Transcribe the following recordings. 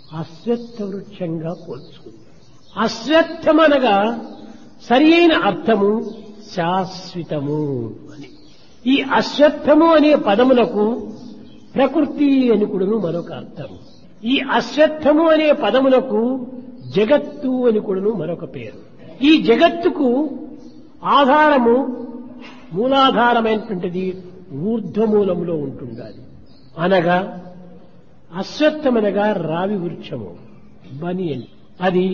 అశ్వత్థ వృక్షంగా పోల్చుకుంది అశ్వత్థమనగా సరి అయిన అర్థము శాశ్వతము అని ఈ అశ్వత్థము అనే పదములకు ప్రకృతి అని కూడాను మరొక అర్థము ఈ అశ్వత్థము అనే పదములకు జగత్తు అని కూడాను మరొక పేరు ఈ జగత్తుకు ఆధారము మూలాధారమైనటువంటిది ఊర్ధ్వమూలములో ఉంటుండాలి అనగా అశ్వత్థమనగా రావి వృక్షము బని అని అది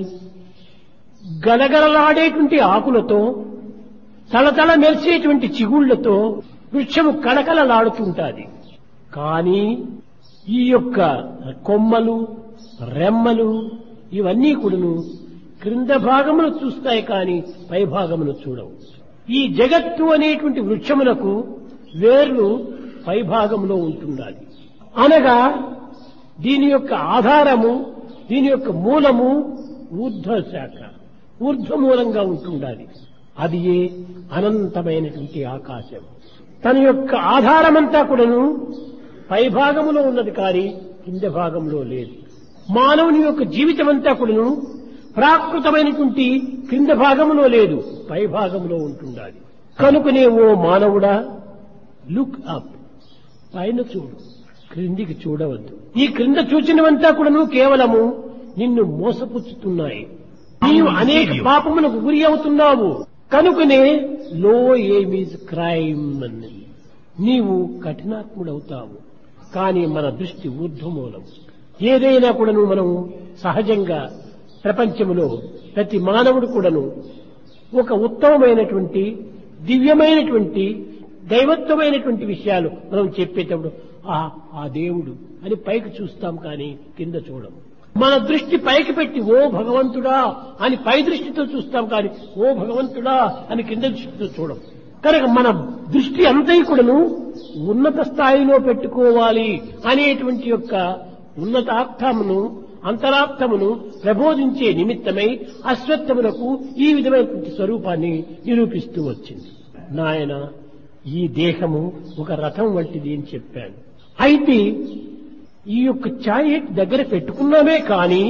గలగలలాడేటువంటి ఆకులతో తలతల మెరిసేటువంటి చిగుళ్లతో వృక్షము కళకళలాడుతుంటాది కానీ ఈ యొక్క కొమ్మలు రెమ్మలు ఇవన్నీ కూడాను క్రింద భాగమును చూస్తాయి కానీ పై భాగమును చూడవు ఈ జగత్తు అనేటువంటి వృక్షములకు వేర్లు పై భాగంలో ఉంటుండాలి అనగా దీని యొక్క ఆధారము దీని యొక్క మూలము ఊర్ధ్వ శాఖ ఊర్ధ్వమూలంగా ఉంటుండాలి అది ఏ అనంతమైనటువంటి ఆకాశం తన యొక్క ఆధారమంతా కూడాను పై భాగంలో ఉన్నది కానీ కింద భాగంలో లేదు మానవుని యొక్క జీవితం అంతా కూడాను ప్రాకృతమైనటువంటి క్రింద భాగంలో లేదు పై భాగంలో ఉంటుండాలి కనుకనే ఓ మానవుడా లుక్ అప్ పైన చూడు క్రిందికి చూడవద్దు ఈ క్రింద చూచినవంతా కూడాను కేవలము నిన్ను మోసపుచ్చుతున్నాయి నీవు అనేక పాపములకు గురి అవుతున్నావు కనుకనే లో ఎయిమ్ ఈజ్ క్రైమ్ అని నీవు కఠినాత్ముడవుతావు కానీ మన దృష్టి ఊర్ధ్వమూలం ఏదైనా కూడాను మనం సహజంగా ప్రపంచంలో ప్రతి మానవుడు కూడాను ఒక ఉత్తమమైనటువంటి దివ్యమైనటువంటి దైవత్వమైనటువంటి విషయాలు మనం చెప్పేటప్పుడు ఆ ఆ దేవుడు అని పైకి చూస్తాం కానీ కింద చూడం మన దృష్టి పైకి పెట్టి ఓ భగవంతుడా అని పై దృష్టితో చూస్తాం కానీ ఓ భగవంతుడా అని కింద దృష్టితో చూడం కనుక మన దృష్టి అంతయి కూడాను ఉన్నత స్థాయిలో పెట్టుకోవాలి అనేటువంటి యొక్క ఉన్నతార్థమును అంతరార్థమును ప్రబోధించే నిమిత్తమై అశ్వత్థములకు ఈ విధమైనటువంటి స్వరూపాన్ని నిరూపిస్తూ వచ్చింది నాయన ఈ దేహము ఒక రథం వంటిది అని చెప్పాను అయితే ఈ యొక్క ఛాయ్ దగ్గర పెట్టుకున్నామే కానీ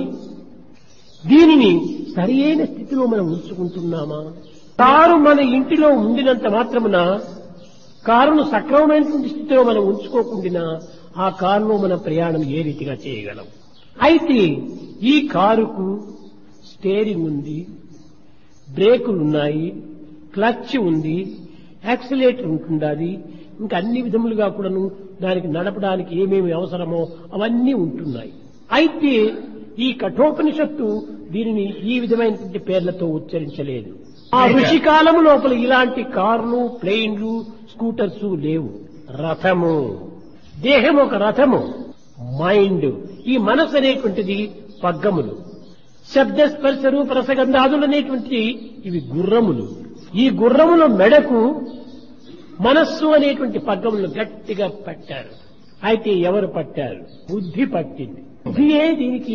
దీనిని సరి అయిన స్థితిలో మనం ఉంచుకుంటున్నామా కారు మన ఇంటిలో ఉండినంత మాత్రమున కారును సక్రమమైనటువంటి స్థితిలో మనం ఉంచుకోకుండా ఆ కారులో మనం ప్రయాణం ఏ రీతిగా చేయగలం అయితే ఈ కారుకు స్టేరింగ్ ఉంది బ్రేకులు ఉన్నాయి క్లచ్ ఉంది యాక్సిలేటర్ ఉంటుండాలి ఇంకా అన్ని విధములుగా కూడాను దానికి నడపడానికి ఏమేమి అవసరమో అవన్నీ ఉంటున్నాయి అయితే ఈ కఠోపనిషత్తు దీనిని ఈ విధమైనటువంటి పేర్లతో ఉచ్చరించలేదు ఆ ఋషి కాలము లోపల ఇలాంటి కార్లు ప్లేన్లు స్కూటర్స్ లేవు రథము దేహం ఒక రథము మైండ్ ఈ మనసు అనేటువంటిది పగ్గములు శబ్ద స్పర్శ రూప రసగంధాదులు అనేటువంటి ఇవి గుర్రములు ఈ గుర్రముల మెడకు మనస్సు అనేటువంటి పగ్గములు గట్టిగా పట్టారు అయితే ఎవరు పట్టారు బుద్ధి పట్టింది బుద్ధియే దీనికి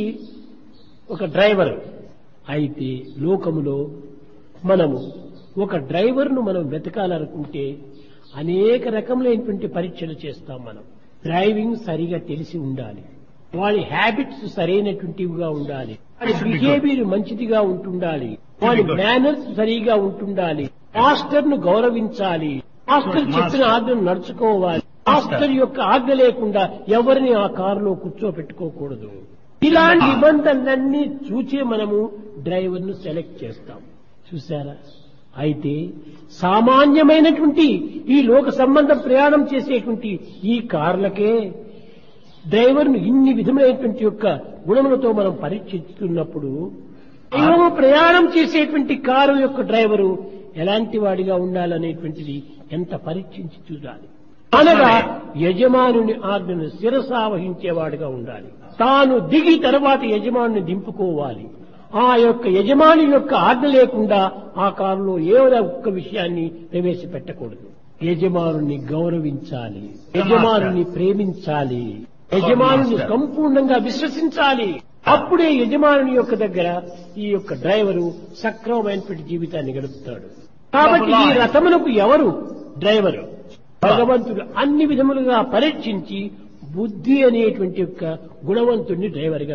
ఒక డ్రైవర్ అయితే లోకములో మనము ఒక డ్రైవర్ను మనం వెతకాలనుకుంటే అనేక రకములైనటువంటి పరీక్షలు చేస్తాం మనం డ్రైవింగ్ సరిగా తెలిసి ఉండాలి వాడి హ్యాబిట్స్ సరైనటువంటివిగా ఉండాలి వాడి బిహేవియర్ మంచిదిగా ఉంటుండాలి వాడి మేనర్స్ సరిగా ఉంటుండాలి మాస్టర్ ను గౌరవించాలి మాస్టర్ చెప్పిన ఆజ్ఞను నడుచుకోవాలి మాస్టర్ యొక్క ఆజ్ఞ లేకుండా ఎవరిని ఆ కారులో కూర్చోబెట్టుకోకూడదు ఇలాంటి నిబంధనలన్నీ చూచే మనము డ్రైవర్ ను సెలెక్ట్ చేస్తాం చూసారా అయితే సామాన్యమైనటువంటి ఈ లోక సంబంధం ప్రయాణం చేసేటువంటి ఈ కార్లకే డ్రైవర్ను ఇన్ని విధములైనటువంటి యొక్క గుణములతో మనం పరీక్షిస్తున్నప్పుడు దైవము ప్రయాణం చేసేటువంటి కారు యొక్క డ్రైవరు ఎలాంటి వాడిగా ఉండాలనేటువంటిది ఎంత పరీక్షించి చూడాలి అనగా యజమానుని ఆజ్ఞను శిరసావహించేవాడుగా ఉండాలి తాను దిగి తర్వాత యజమానుని దింపుకోవాలి ఆ యొక్క యజమాని యొక్క ఆజ్ఞ లేకుండా ఆ కారులో ఏదో ఒక్క విషయాన్ని ప్రవేశపెట్టకూడదు యజమానుని గౌరవించాలి యజమానుని ప్రేమించాలి యజమానుని సంపూర్ణంగా విశ్వసించాలి అప్పుడే యజమానుని యొక్క దగ్గర ఈ యొక్క డ్రైవరు సక్రమమైనటువంటి జీవితాన్ని గడుపుతాడు కాబట్టి ఈ రథమునకు ఎవరు డ్రైవరు భగవంతుడు అన్ని విధములుగా పరీక్షించి బుద్ధి అనేటువంటి యొక్క గుణవంతుడిని డ్రైవర్గా